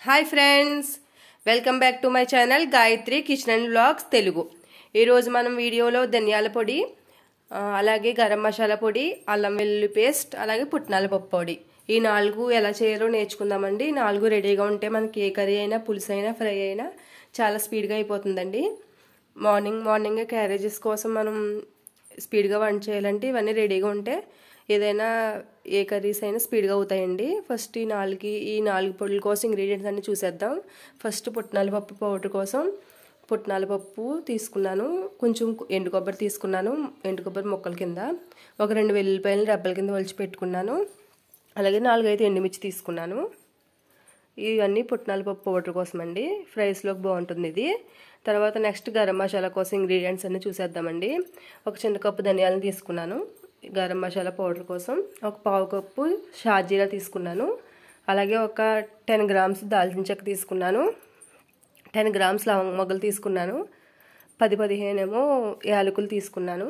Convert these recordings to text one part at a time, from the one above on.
hi friends welcome back to my channel Gayatri kitchen and blogs Telugu ఈరోజు మనం వీడియోలో ధనియాల పొడి ఆ, అలాగే గరం మసాలా పొడి అల్లం వెల్లుల్లి పేస్ట్ అలాగే పుట్నాల పప్పు పొడి ఈ నాలుగు ఎలా చేయాలో నేర్చుకుందామండి ఈ నాలుగు రెడీగా ఉంటే మనకి ఏ కర్రీ అయినా పులుసు అయినా ఫ్రై అయినా చాలా స్పీడ్గా అయిపోతుందండి మార్నింగ్ మార్నింగ్ క్యారేజెస్ కోసం మనం స్పీడ్గా వంట చేయాలంటే ఇవన్నీ రెడీగా ఉంటే ఏదైనా ఏ కర్రీస్ అయినా స్పీడ్గా అవుతాయండి ఫస్ట్ ఈ నాలుగు ఈ నాలుగు పొడుల కోసం ఇంగ్రీడియంట్స్ అన్ని చూసేద్దాం ఫస్ట్ పుట్నాల పప్పు పౌడర్ కోసం పుట్నాల పప్పు తీసుకున్నాను కొంచెం ఎండు కొబ్బరి తీసుకున్నాను ఎండు కొబ్బరి మొక్కల కింద ఒక రెండు వెల్లుల్లిపాయలు రెబ్బల కింద ఒలిచి పెట్టుకున్నాను అలాగే నాలుగైదు ఎండుమిర్చి తీసుకున్నాను ఇవన్నీ పుట్నాల పప్పు పౌడర్ కోసం అండి ఫ్రైస్లోకి బాగుంటుంది ఇది తర్వాత నెక్స్ట్ గరం మసాలా కోసం ఇంగ్రీడియంట్స్ అన్ని చూసేద్దామండి ఒక చిన్న కప్పు ధనియాలను తీసుకున్నాను గరం మసాలా పౌడర్ కోసం ఒక పావు కప్పు షాజీరా తీసుకున్నాను అలాగే ఒక టెన్ గ్రామ్స్ దాల్చిన చెక్క తీసుకున్నాను టెన్ గ్రామ్స్ లవంగ మొగ్గలు తీసుకున్నాను పది పదిహేను ఏమో యాలకులు తీసుకున్నాను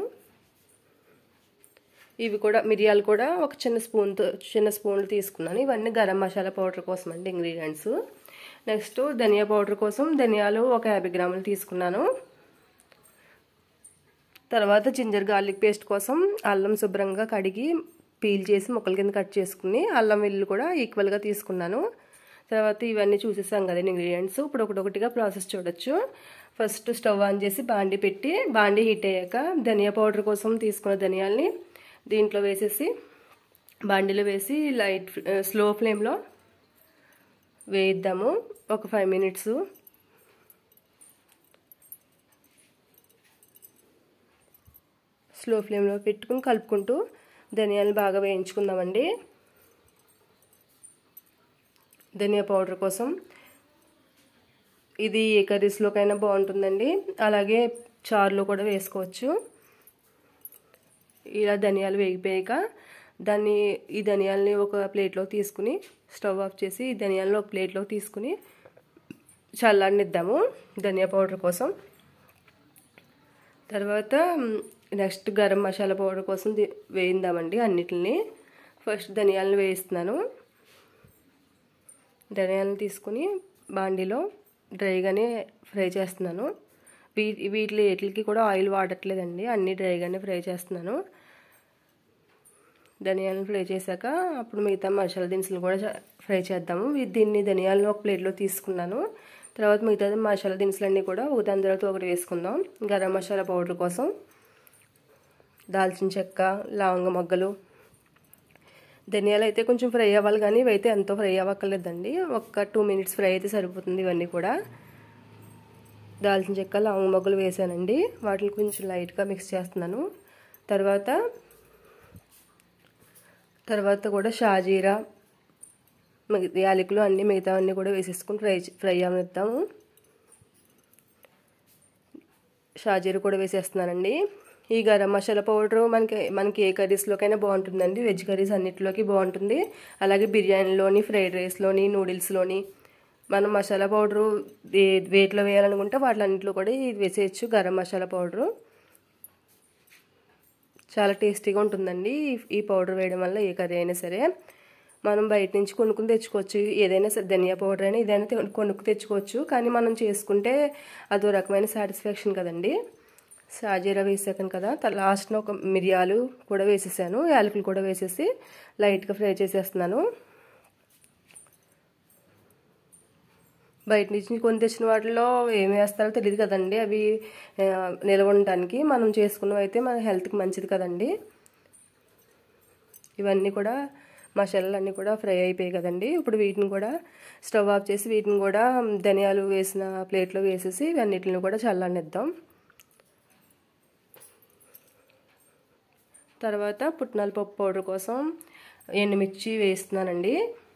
ఇవి కూడా మిరియాలు కూడా ఒక చిన్న స్పూన్తో చిన్న స్పూన్లు తీసుకున్నాను ఇవన్నీ గరం మసాలా పౌడర్ కోసం అండి ఇంగ్రీడియంట్స్ నెక్స్ట్ ధనియా పౌడర్ కోసం ధనియాలు ఒక యాభై గ్రాములు తీసుకున్నాను తర్వాత జింజర్ గార్లిక్ పేస్ట్ కోసం అల్లం శుభ్రంగా కడిగి పీల్ చేసి ముక్కల కింద కట్ చేసుకుని అల్లం వెల్లుల్లి కూడా ఈక్వల్గా తీసుకున్నాను తర్వాత ఇవన్నీ చూసేసాం కదండి ఇంగ్రీడియంట్స్ ఇప్పుడు ఒకటొకటిగా ప్రాసెస్ చూడొచ్చు ఫస్ట్ స్టవ్ ఆన్ చేసి బాండి పెట్టి బాండి హీట్ అయ్యాక ధనియా పౌడర్ కోసం తీసుకున్న ధనియాల్ని దీంట్లో వేసేసి బాండీలో వేసి లైట్ స్లో ఫ్లేమ్లో వేయిద్దాము ఒక ఫైవ్ మినిట్స్ స్లో ఫ్లేమ్లో పెట్టుకుని కలుపుకుంటూ ధనియాలు బాగా వేయించుకుందామండి ధనియా పౌడర్ కోసం ఇది ఏ కర్రీస్లోకైనా బాగుంటుందండి అలాగే చారులో కూడా వేసుకోవచ్చు ఇలా ధనియాలు వేగిపోయాక దాన్ని ఈ ధనియాలని ఒక ప్లేట్లో తీసుకుని స్టవ్ ఆఫ్ చేసి ఈ ధనియాలను ఒక ప్లేట్లో తీసుకుని చల్లారనిద్దాము ధనియా పౌడర్ కోసం తర్వాత నెక్స్ట్ గరం మసాలా పౌడర్ కోసం వేయిందామండి అన్నిటిని ఫస్ట్ ధనియాలను వేయిస్తున్నాను ధనియాలను తీసుకుని బాండీలో డ్రైగానే ఫ్రై చేస్తున్నాను వీ వీటి వీటికి కూడా ఆయిల్ వాడట్లేదండి అన్నీ డ్రైగానే ఫ్రై చేస్తున్నాను ధనియాలను ఫ్రై చేశాక అప్పుడు మిగతా మసాలా దినుసులు కూడా ఫ్రై చేద్దాము దీన్ని ధనియాలను ఒక ప్లేట్లో తీసుకున్నాను తర్వాత మిగతా మసాలా దినుసులన్నీ కూడా ఒక దాని తర్వాత ఒకటి వేసుకుందాం గరం మసాలా పౌడర్ కోసం దాల్చిన చెక్క లవంగ మొగ్గలు ధనియాలు అయితే కొంచెం ఫ్రై అవ్వాలి కానీ ఇవైతే ఎంతో ఫ్రై అవ్వక్కర్లేదండి ఒక టూ మినిట్స్ ఫ్రై అయితే సరిపోతుంది ఇవన్నీ కూడా దాల్చిన చెక్క లవంగ మొగ్గలు వేసానండి వాటిని కొంచెం లైట్గా మిక్స్ చేస్తున్నాను తర్వాత తర్వాత కూడా షాజీరా యాలకులు అన్నీ మిగతా అన్నీ కూడా వేసేసుకుని ఫ్రై ఫ్రై అవనిద్దాము షాజీరా కూడా వేసేస్తున్నానండి ఈ గరం మసాలా పౌడర్ మనకి మనకి ఏ కర్రీస్లోకైనా బాగుంటుందండి వెజ్ కర్రీస్ అన్నిటిలోకి బాగుంటుంది అలాగే బిర్యానీలోని ఫ్రైడ్ రైస్లోని నూడిల్స్లోని మనం మసాలా పౌడరు వేటిలో వేయాలనుకుంటే వాటిలన్నింటిలో కూడా ఇది వేసేయచ్చు గరం మసాలా పౌడరు చాలా టేస్టీగా ఉంటుందండి ఈ పౌడర్ వేయడం వల్ల ఏ కర్రీ అయినా సరే మనం బయట నుంచి కొనుక్కుని తెచ్చుకోవచ్చు ఏదైనా సరే ధనియా పౌడర్ అయినా ఏదైనా కొనుక్కు తెచ్చుకోవచ్చు కానీ మనం చేసుకుంటే అదో రకమైన సాటిస్ఫాక్షన్ కదండి సాజీరా వేసాను కదా లాస్ట్న ఒక మిరియాలు కూడా వేసేసాను యాలకులు కూడా వేసేసి లైట్గా ఫ్రై చేసేస్తున్నాను బయట నుంచి కొని తెచ్చిన వాటిలో ఏమి వేస్తారో తెలియదు కదండి అవి నిల్వ ఉండటానికి మనం చేసుకున్నవి అయితే మన హెల్త్కి మంచిది కదండి ఇవన్నీ కూడా మసాలాలు అన్నీ కూడా ఫ్రై అయిపోయాయి కదండి ఇప్పుడు వీటిని కూడా స్టవ్ ఆఫ్ చేసి వీటిని కూడా ధనియాలు వేసిన ప్లేట్లో వేసేసి ఇవన్నిటిని కూడా చల్లనిద్దాం తర్వాత పుట్నాల పప్పు పౌడర్ కోసం ఎండుమిర్చి వేస్తున్నానండి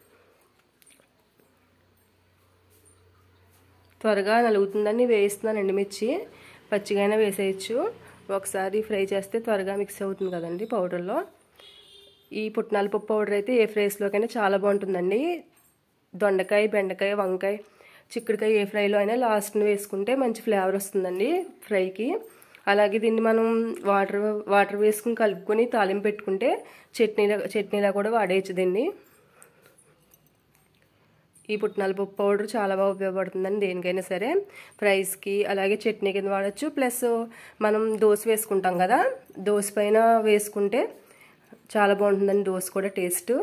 త్వరగా నలుగుతుందని వేస్తున్నాను ఎండుమిర్చి పచ్చిగానే వేసేయచ్చు ఒకసారి ఫ్రై చేస్తే త్వరగా మిక్స్ అవుతుంది కదండి పౌడర్లో ఈ పుట్నాల పప్పు పౌడర్ అయితే ఏ ఫ్రైస్లోకైనా చాలా బాగుంటుందండి దొండకాయ బెండకాయ వంకాయ చిక్కుడుకాయ ఏ ఫ్రైలో అయినా లాస్ట్ని వేసుకుంటే మంచి ఫ్లేవర్ వస్తుందండి ఫ్రైకి అలాగే దీన్ని మనం వాటర్ వాటర్ వేసుకుని కలుపుకొని తాలింపు పెట్టుకుంటే చట్నీలా చట్నీలా కూడా వాడేయచ్చు దీన్ని ఈ పుట్నాల పప్పు పౌడర్ చాలా బాగా ఉపయోగపడుతుందండి దేనికైనా సరే ఫ్రైస్కి అలాగే చట్నీ కింద వాడచ్చు ప్లస్ మనం దోశ వేసుకుంటాం కదా దోశ పైన వేసుకుంటే చాలా బాగుంటుందండి దోశ కూడా టేస్ట్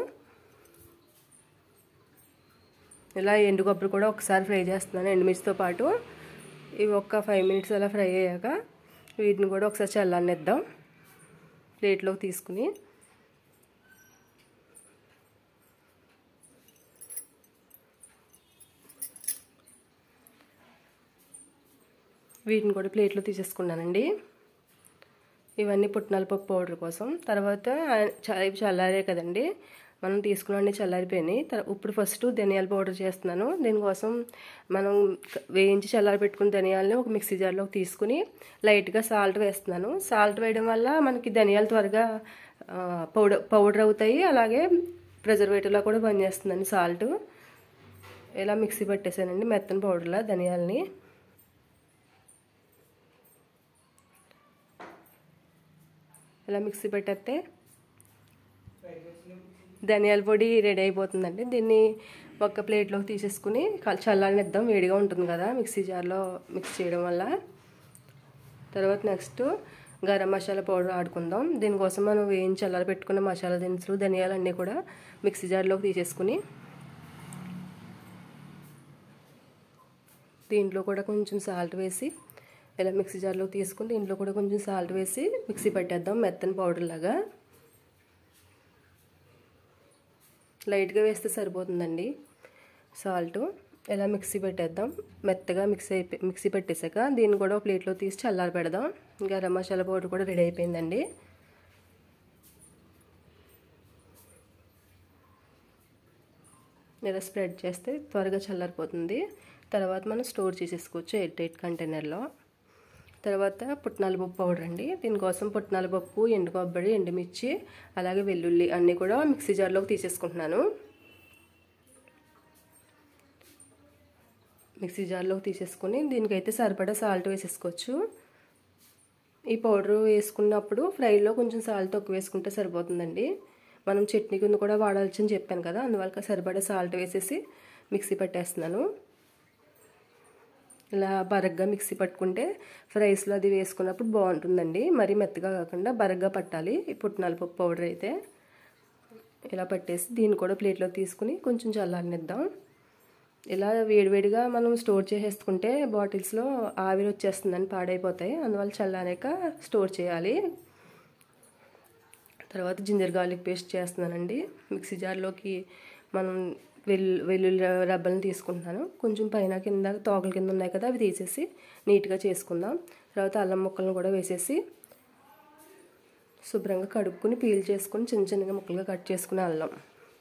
ఇలా ఎండు కొబ్బరి కూడా ఒకసారి ఫ్రై చేస్తున్నాను ఎండుమిర్చితో పాటు ఇవి ఒక ఫైవ్ మినిట్స్ అలా ఫ్రై అయ్యాక వీటిని కూడా ఒకసారి చల్లనిద్దాం ప్లేట్లోకి తీసుకుని వీటిని కూడా ప్లేట్లో తీసేసుకున్నానండి ఇవన్నీ పుట్నాల పప్పు పౌడర్ కోసం తర్వాత ఇవి చల్లారే కదండి మనం తీసుకున్న చల్లారిపోయినాయి ఇప్పుడు ఫస్ట్ ధనియాల పౌడర్ చేస్తున్నాను దీనికోసం మనం వేయించి చల్లారి పెట్టుకున్న ధనియాలని ఒక మిక్సీ జార్లోకి తీసుకుని లైట్గా సాల్ట్ వేస్తున్నాను సాల్ట్ వేయడం వల్ల మనకి ధనియాలు త్వరగా పౌడర్ పౌడర్ అవుతాయి అలాగే ప్రిజర్వేటివ్లా కూడా పనిచేస్తుందండి సాల్ట్ ఇలా మిక్సీ పట్టేసానండి మెత్తని పౌడర్లా ధనియాలని ఇలా మిక్సీ పెట్టేస్తే ధనియాల పొడి రెడీ అయిపోతుందండి దీన్ని ఒక ప్లేట్లోకి తీసేసుకుని చల్లారనిద్దాం వేడిగా ఉంటుంది కదా మిక్సీ జార్లో మిక్స్ చేయడం వల్ల తర్వాత నెక్స్ట్ గరం మసాలా పౌడర్ ఆడుకుందాం దీనికోసం మనం వేయించి చల్లారి పెట్టుకున్న మసాలా దినుసులు ధనియాలన్నీ కూడా మిక్సీ జార్లోకి తీసేసుకుని దీంట్లో కూడా కొంచెం సాల్ట్ వేసి ఇలా మిక్సీ జార్లో తీసుకుని దీంట్లో కూడా కొంచెం సాల్ట్ వేసి మిక్సీ పట్టేద్దాం మెత్తని పౌడర్ లాగా లైట్గా వేస్తే సరిపోతుందండి సాల్ట్ ఇలా మిక్సీ పెట్టేద్దాం మెత్తగా మిక్సీ అయిపోయి మిక్సీ పెట్టేశాక దీన్ని కూడా ఒక ప్లేట్లో తీసి చల్లారి పెడదాం గరం మసాలా పౌడర్ కూడా రెడీ అయిపోయిందండి ఇలా స్ప్రెడ్ చేస్తే త్వరగా చల్లారిపోతుంది తర్వాత మనం స్టోర్ చేసేసుకోవచ్చు ఎయిట్ ఎయిట్ కంటైనర్లో తర్వాత పుట్నాల పప్పు పౌడర్ అండి దీనికోసం పుట్నాల పప్పు ఎండు కొబ్బరి ఎండుమిర్చి అలాగే వెల్లుల్లి అన్నీ కూడా మిక్సీ జార్లోకి తీసేసుకుంటున్నాను మిక్సీ జార్లోకి తీసేసుకొని దీనికైతే సరిపడా సాల్ట్ వేసేసుకోవచ్చు ఈ పౌడర్ వేసుకున్నప్పుడు ఫ్రైలో కొంచెం సాల్ట్ తక్కువ వేసుకుంటే సరిపోతుందండి మనం చట్నీ కింద కూడా వాడాల్సి అని చెప్పాను కదా అందువల్ల సరిపడా సాల్ట్ వేసేసి మిక్సీ పట్టేస్తున్నాను ఇలా బరగ్గా మిక్సీ పట్టుకుంటే ఫ్రైస్లో అది వేసుకున్నప్పుడు బాగుంటుందండి మరీ మెత్తగా కాకుండా బరగ్గా పట్టాలి ఈ పుట్నాల పప్పు పౌడర్ అయితే ఇలా పట్టేసి దీన్ని కూడా ప్లేట్లో తీసుకుని కొంచెం చల్లారనిద్దాం ఇలా వేడివేడిగా మనం స్టోర్ చేసేసుకుంటే బాటిల్స్లో ఆవిరి వచ్చేస్తుందని పాడైపోతాయి అందువల్ల చల్లారాక స్టోర్ చేయాలి తర్వాత జింజర్ గార్లిక్ పేస్ట్ చేస్తున్నానండి మిక్సీ జార్లోకి మనం వెల్లు వెల్లుల్లి రబ్బలను తీసుకుంటున్నాను కొంచెం పైన కింద తోకల కింద ఉన్నాయి కదా అవి తీసేసి నీట్గా చేసుకుందాం తర్వాత అల్లం ముక్కలను కూడా వేసేసి శుభ్రంగా కడుక్కుని పీల్ చేసుకుని చిన్న చిన్నగా ముక్కలుగా కట్ చేసుకుని అల్లం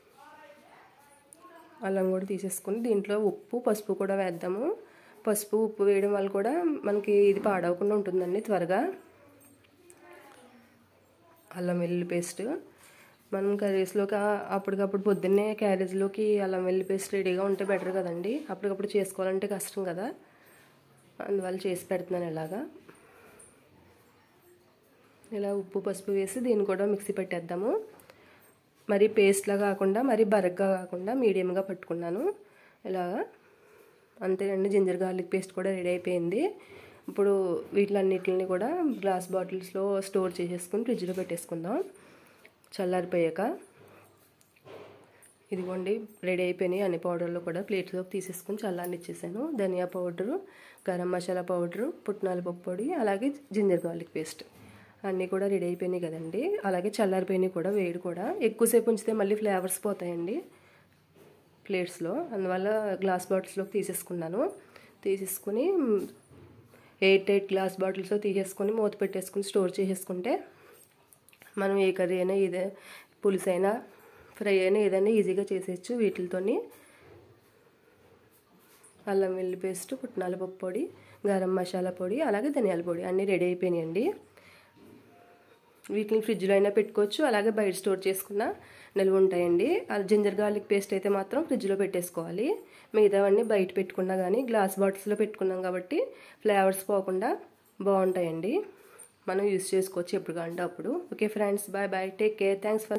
అల్లం కూడా తీసేసుకుని దీంట్లో ఉప్పు పసుపు కూడా వేద్దాము పసుపు ఉప్పు వేయడం వల్ల కూడా మనకి ఇది పాడవకుండా ఉంటుందండి త్వరగా అల్లం వెల్లుల్లి పేస్ట్ మనం కర్రీస్లోకి అప్పటికప్పుడు పొద్దున్నే క్యారేజ్లోకి అల్లం వెల్లుల్లి పేస్ట్ రెడీగా ఉంటే బెటర్ కదండి అప్పటికప్పుడు చేసుకోవాలంటే కష్టం కదా అందువల్ల చేసి పెడుతున్నాను ఇలాగా ఇలా ఉప్పు పసుపు వేసి దీన్ని కూడా మిక్సీ పెట్టేద్దాము మరి పేస్ట్లా కాకుండా మరి బరగ్గా కాకుండా మీడియంగా పట్టుకున్నాను ఇలాగా అంతేనండి జింజర్ గార్లిక్ పేస్ట్ కూడా రెడీ అయిపోయింది ఇప్పుడు వీటిలన్నిటిని కూడా గ్లాస్ బాటిల్స్లో స్టోర్ చేసేసుకుని ఫ్రిడ్జ్లో పెట్టేసుకుందాం చల్లారిపోయాక ఇదిగోండి రెడీ అయిపోయినాయి అన్ని పౌడర్లు కూడా ప్లేట్లోకి తీసేసుకుని చల్లారనిచ్చేసాను ధనియా పౌడరు గరం మసాలా పౌడరు పుట్నాల పప్పు పొడి అలాగే జింజర్ గార్లిక్ పేస్ట్ అన్నీ కూడా రెడీ అయిపోయినాయి కదండి అలాగే చల్లారిపోయినాయి కూడా వేడి కూడా ఎక్కువసేపు ఉంచితే మళ్ళీ ఫ్లేవర్స్ పోతాయండి ప్లేట్స్లో అందువల్ల గ్లాస్ బాటిల్స్లోకి తీసేసుకున్నాను తీసేసుకుని ఎయిట్ ఎయిట్ గ్లాస్ బాటిల్స్లో తీసేసుకొని మూత పెట్టేసుకుని స్టోర్ చేసేసుకుంటే మనం ఏ కర్రీ అయినా ఇదే పులుసు అయినా ఫ్రై అయినా ఏదైనా ఈజీగా చేసేయచ్చు వీటితోని అల్లం వెల్లి పేస్ట్ పుట్నాల పప్పు పొడి గరం మసాలా పొడి అలాగే ధనియాల పొడి అన్నీ రెడీ అయిపోయినాయండి వీటిని ఫ్రిడ్జ్లో అయినా పెట్టుకోవచ్చు అలాగే బయట స్టోర్ చేసుకున్న నిల్వ ఉంటాయండి జింజర్ గార్లిక్ పేస్ట్ అయితే మాత్రం ఫ్రిడ్జ్లో పెట్టేసుకోవాలి మిగతావన్నీ బయట పెట్టుకున్నా కానీ గ్లాస్ బాటిల్స్లో పెట్టుకున్నాం కాబట్టి ఫ్లేవర్స్ పోకుండా బాగుంటాయండి మనం యూస్ చేసుకోవచ్చు ఎప్పుడు కావాలంటే అప్పుడు okay friends bye bye take care thanks for